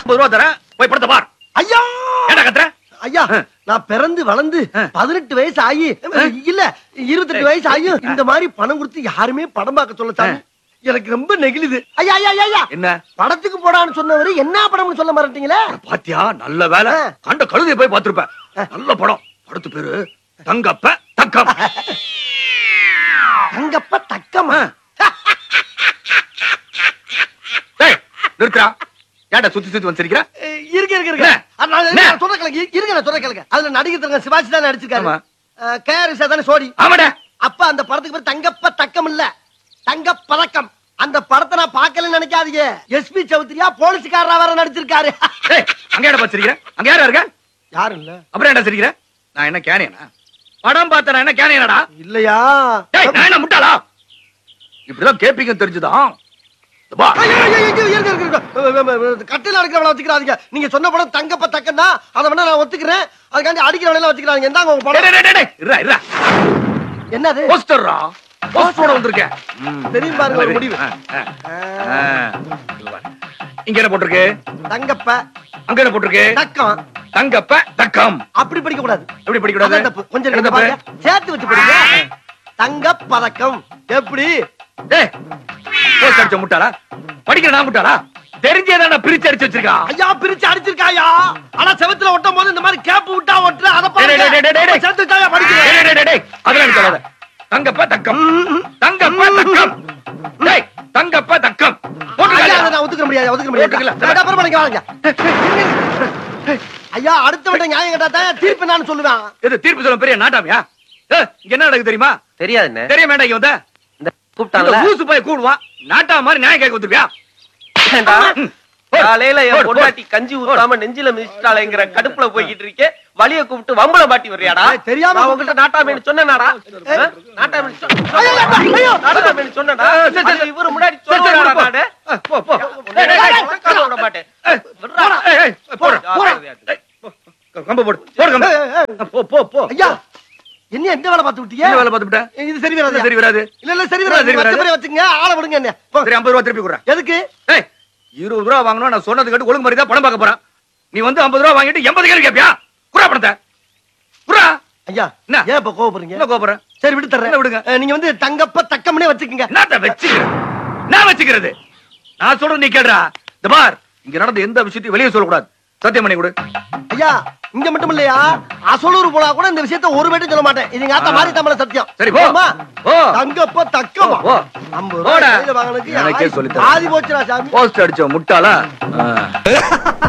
ஐம்பது ரூபா தரேன் போய் படத்தை பார் ஐயா ஏடா கத்துற ஐயா ஆ. நான் பிறந்து வளர்ந்து ஆ. பதினெட்டு வயசு ஆகி இல்ல இருபத்தெட்டு வயசு ஆகி இந்த மாதிரி பணம் கொடுத்து யாருமே படம் பார்க்க சொல்ல சாமி எனக்கு ரொம்ப நெகிழுது ஐயா ஐயா ஐயா, ஐயா என்ன படத்துக்கு போடான்னு சொன்னவரு என்ன படம்னு சொல்ல மாட்டீங்களே பாத்தியா நல்ல வேலை ஆ. கண்ட கழுதையை போய் பார்த்திருப்ப நல்ல படம் படத்து பேரு தங்கப்ப தக்கம் தங்கப்ப தக்கமா டேய் நிறுத்துறா ஏன்டா சுத்தி சுத்தி வந்திருக்கிற அஹ், இருங்க இருங்க இருங்க என்ன? அஹ், நான் என்ன? நான் சொல்ற கேளுங்க இருங்க நான் சொல்ற கேளுங்க அதுல நடிகர் தங்க சிவாஜி தான் நடிச்சிருக்காரு ஆமா. கேஆர்எஸ் தானே சோடி ஆமாடா அப்ப அந்த படத்துக்கு பேர் தங்கப்ப தக்கம் இல்ல தங்க பதக்கம் அந்த படத்தை நான் பார்க்கலன்னு நினைக்காதீங்க எஸ்பி சௌத்ரியா போலீஸ்காரரா வேற நடிச்சிருக்காரு டேய் அங்க ஏடா பச்சிருக்கிற அங்க யாரா இருக்க யாரும் இல்ல அப்புறம் ஏன்டா சிரிக்கிற நான் என்ன கேனியனா படம் பார்த்தா நான் என்ன கேனியனடா இல்லையா டேய் நான் என்ன முட்டாளா இப்படிதான் கேப்பீங்க தெரிஞ்சுதான் இந்த பா. ஐயோ, ஐயோ, ஐயோ, இருங்க, இருங்க, இருங்க. கட்டையில அடிக்கிறவள வச்சுக்கிறாதீங்க நீங்க சொன்ன படம் தங்கப்ப தக்கன்னா அதை வேணா நான் ஒத்துக்கிறேன் அதுக்காண்டி அடிக்கிறவள வச்சுக்கிறாங்க இந்தாங்க உங்க டேய், படம் டேய், டேய், டேய், இருடா, இருடா. என்னது போஸ்டர்ரா போஸ்டரோட வந்திருக்கேன் ம். தெரியும் பாருங்க ஒரு முடிவு ஆ, ஆ, ஆ. இங்க பாரு. இங்க என்ன போட்டிருக்கு தங்கப்ப அங்க என்ன போட்டிருக்கு தக்கம் தங்கப்ப தக்கம் அப்படி படிக்க கூடாது எப்படி படிக்க கூடாது அதான் தப்பு. கொஞ்சம் என்ன இருங்க தப்பு? பாருங்க. சேர்த்து வச்சு படிங்க தங்க பதக்கம் எப்படி டேய் போஸ்ட் அடிச்ச முட்டாளா படிக்கிற நான் முட்டாளா தெரிஞ்சேதான் பிரிச்சு அடிச்சு வச்சிருக்கான் ஐயா பிரிச்சு அடிச்சிருக்காயா ஆனா செவத்துல ஒட்டும் போது இந்த மாதிரி கேப் விட்டா ஒட்டுற அத டேய், டேய், டேய், டேய், டேய். சேர்த்து வச்சாயா டேய், படிக்கிறேன் டேய், டேய், டேய், அதெல்லாம் எனக்கு சொல்லாத. தங்கப்ப தக்கம் தங்கப்ப தக்கம் டேய் தங்கப்ப தக்கம் ஐயா போட்டுருக்காயா? அதை நான் ஒத்துக்க முடியாது ஒத்துக்க முடியாது ஒத்துக்கல. நான் அப்புறமா நீங்க வாங்க ஐயா அடுத்த விட நியாயம் கேட்டா தான் தீர்ப்பு நான் சொல்லுவேன் இது தீர்ப்பு சொல்ல பெரிய நாட்டாமியா ஏய், இங்க என்ன நடக்குது தெரியுமா தெரியாதுண்ணே தெரிய வேண்டாம் இங்க வந்த இந்த கூப்பிட்டான்ல இந்த ஊசு போய் கூடுவான் நாட்டா மாதிரி நியாயம் கேட்க வந்துருவியா ஏன்டா? ம். போடு. காலையில போடு, என் போடு. பொண்டாட்டி கஞ்சி ஊத்தாம நெஞ்சில மிதிச்சிட்டாளேங்கிற கடுப்புல போய்கிட்டு இருக்கே வலிய கூப்பிட்டு வம்பள மாட்டி வர்றியாடா ஏய், தெரியாம நான் உங்ககிட்ட நாட்டாமேனு சொன்னேனாடா ஆ? நாட்டாமேனு சொ- ஐயோ, ஐயோ. நாட்டாமேனு சொன்னேனா ஆ, சரி, சரி. அது இவரு முன்னாடி சரி, சரி, சொல்லுவாடா போ. நானு? ஆ, போ, போ. டேய், டேய், டேய், உனக்காக விட மாட்டேன் ஏய், போடா. ஏய், ஏய், போடா, போடா. ஏய், போ. கம்பை போடு. போடு கம்பை. ஏய், ஏய், ஏய். போ, போ, போ. ஐயா என்ன எந்த வேலை பார்த்து விட்டீங்க என்ன வேலை பார்த்துப்புட்ட? இது சரி வராது சரி வராது இல்ல இல்ல சரி இல்ல, வராது சரி வச்ச வராது. மாதிரி வச்சுங்க ஆளை விடுங்க என்ன போ. சரி ஐம்பது ரூபா திருப்பி கொடுறேன் எதுக்கு ஏய் இருபது ரூபா வாங்கணும் நான் சொன்னது கேட்டு ஒழுங்கு மாதிரி தான் படம் பார்க்க போறேன் நீ வந்து ஐம்பது ரூபா வாங்கிட்டு எண்பது கேள்வி கேப்பியா குறா பணத்தை குறா ஐயா என்ன? ஏன் இப்ப கோவப்படுறீங்க என்ன கோபுறேன் சரி விட்டு தர்றேன் இல்ல, விடுங்க. அஹ், நீங்க வந்து தங்கப்ப தக்கம்னே வச்சுக்கோங்க என்னத்த வச்சுக்கிறேன் நான் வச்சுக்கிறது நான் சொல்றது நீ கேடுறா இந்த பார் இங்க நடந்த எந்த விஷயத்தையும் வெளியே சொல்லக்கூடாது சத்தியம் பண்ணி கொடு ஐயா இங்க மட்டும் இல்லையா அசலூர் போனா கூட இந்த விஷயத்த ஒரு மட்டும் சொல்ல மாட்டேன் இது எங்க ஆத்தா ஆ. மாதிரி தமிழ சத்தியம் சரி, போ. போதுமா? போ. தங்கப்ப தக்கமா போ, போ. ஐம்பது போடா. ரூபாய் கையில வாங்கினதுக்கு எனக்கே ஆயி- சொல்லித் தரேன். ஆதி போச்சுடா சாமி போஸ்ட் அடிச்ச முட்டாளா